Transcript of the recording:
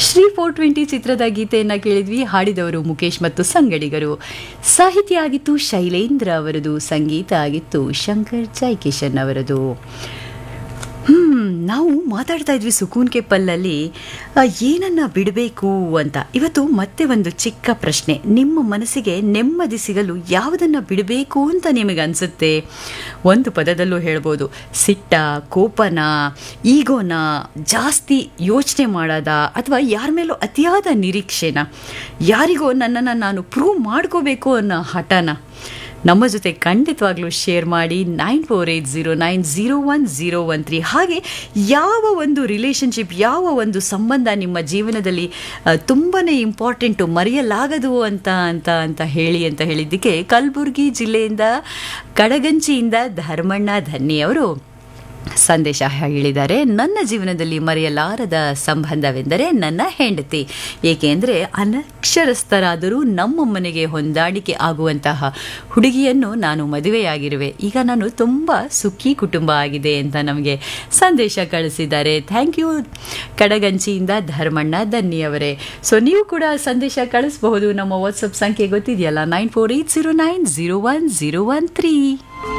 Shri four twenty ಚಿತ್ರದ ಗೀತೆಯನ್ನು ಕೇಳಿದ್ವಿ ಹಾಡಿದವರು ಮುಖೇಶ್ ಮತ್ತು ಸಂಗಡಿಗರು ಸಾಹಿತ್ಯ ಆಗಿತ್ತು ಶೈಲೇಂದ್ರ ಅವರದು ಸಂಗೀತ ಆಗಿತ್ತು ಶಂಕರ್ ಜೈಕಿಶನ್ ಅವರದು ಹ್ಮ್ ನಾವು ಮಾತಾಡ್ತಾ ಇದ್ವಿ ಸುಕೂನ್ ಕೆ ಪಲ್ಲಲ್ಲಿ ಆ, ಏನನ್ನ ಬಿಡಬೇಕು ಅಂತ ಇವತ್ತು ಮತ್ತೆ ಒಂದು ಚಿಕ್ಕ ಪ್ರಶ್ನೆ ನಿಮ್ಮ ಮನಸ್ಸಿಗೆ ನೆಮ್ಮದಿ ಸಿಗಲು ಯಾವುದನ್ನ ಬಿಡಬೇಕು ಅಂತ ನಿಮಗೆ ಅನಿಸುತ್ತೆ ಒಂದು ಪದದಲ್ಲೂ ಹೇಳ್ಬೋದು ಸಿಟ್ಟ ಕೋಪನ ಈಗೋನ ಜಾಸ್ತಿ ಯೋಚನೆ ಮಾಡೋದ ಅಥವಾ ಯಾರ ಮೇಲೂ ಅತಿಯಾದ ನಿರೀಕ್ಷೆನ ಯಾರಿಗೋ ನನ್ನನ್ನು ನಾನು ಪ್ರೂವ್ ಮಾಡ್ಕೋಬೇಕು ಅನ್ನೋ ಹಠನ ನಮ್ಮ ಜೊತೆ ಖಂಡಿತವಾಗ್ಲೂ ಶೇರ್ ಮಾಡಿ nine four eight zero nine zero one zero one three ಹಾಗೆ ಯಾವ ಒಂದು ರಿಲೇಷನ್ಶಿಪ್ ಯಾವ ಒಂದು ಸಂಬಂಧ ನಿಮ್ಮ ಜೀವನದಲ್ಲಿ ತುಂಬಾ ಇಂಪಾರ್ಟೆಂಟು ಮರೆಯಲಾಗದು ಅಂತ ಅಂತ ಅಂತ ಹೇಳಿ ಅಂತ ಹೇಳಿದ್ದಕ್ಕೆ ಕಲಬುರಗಿ ಜಿಲ್ಲೆಯಿಂದ ಕಡಗಂಚಿಯಿಂದ ಧರ್ಮಣ್ಣ ಧನ್ನಿ ಅವರು ಸಂದೇಶ ಹೇಳಿದ್ದಾರೆ ನನ್ನ ಜೀವನದಲ್ಲಿ ಮರೆಯಲಾರದ ಸಂಬಂಧವೆಂದರೆ ನನ್ನ ಹೆಂಡತಿ ಏಕೆಂದರೆ ಅನಕ್ಷರಸ್ಥರಾದರೂ ನಮ್ಮ ಮನೆಗೆ ಹೊಂದಾಣಿಕೆ ಆಗುವಂತಹ ಹುಡುಗಿಯನ್ನು ನಾನು ಮದುವೆಯಾಗಿರುವೆ ಈಗ ನಾನು ತುಂಬ ಸುಖಿ ಕುಟುಂಬ ಆಗಿದೆ ಅಂತ ನಮಗೆ ಸಂದೇಶ ಕಳಿಸಿದ್ದಾರೆ ಥ್ಯಾಂಕ್ ಯು ಕಡಗಂಚಿಯಿಂದ ಧರ್ಮಣ್ಣ ಧನ್ಯವರೇ ಸೊ ನೀವು ಕೂಡ ಸಂದೇಶ ಕಳಿಸಬಹುದು ನಮ್ಮ ವಾಟ್ಸಪ್ ಸಂಖ್ಯೆ ಗೊತ್ತಿದೆಯಲ್ಲ nine four eight zero nine zero one zero one three